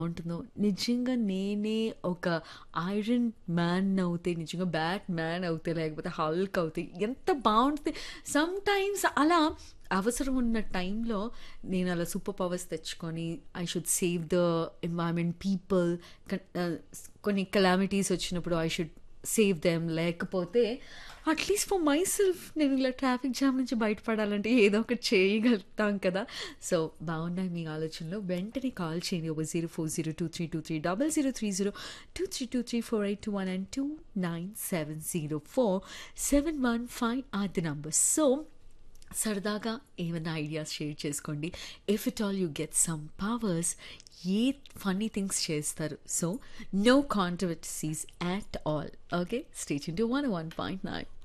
బావుంటుందో, నిజంగా నేనే ఒక ఐరన్ మ్యాన్ అవుతే, నిజంగా బ్యాట్ మ్యాన్ అవుతే, లేకపోతే హల్క్ అవుతే ఎంత బావుంటది. సమ్‌టైమ్స్ అలా అవసరం ఉన్న టైంలో నేను అలా సూపర్ పవర్స్ తెచ్చుకొని I should save the environment, people కన్ ఆహ్, కొన్ని కెలామిటీస్ వచ్చినప్పుడు ఐ షుడ్ సేవ్ దెమ్ లేకపోతే అట్‌లీస్ట్ ఫర్ మై సెల్ఫ్ నేను ఇలా ట్రాఫిక్ జామ్ నుంచి బయటపడాలంటే ఏదో ఒకటి చేయగలుగుతాం కదా! సో, బావున్నాయి మీ ఆలోచనలు. వెంటనే కాల్ చేయండి. ఒక 04023230030, 23234821 and 29704 are the numbers. So, సరదాగా ఏమన్నా ఐడియాస్ షేర్ చేసుకోండి. If at all you get some powers ఏ ఫన్నీ థింగ్స్ చేస్తారు. So, no controversies at all. Okay. Stay tuned to 101.9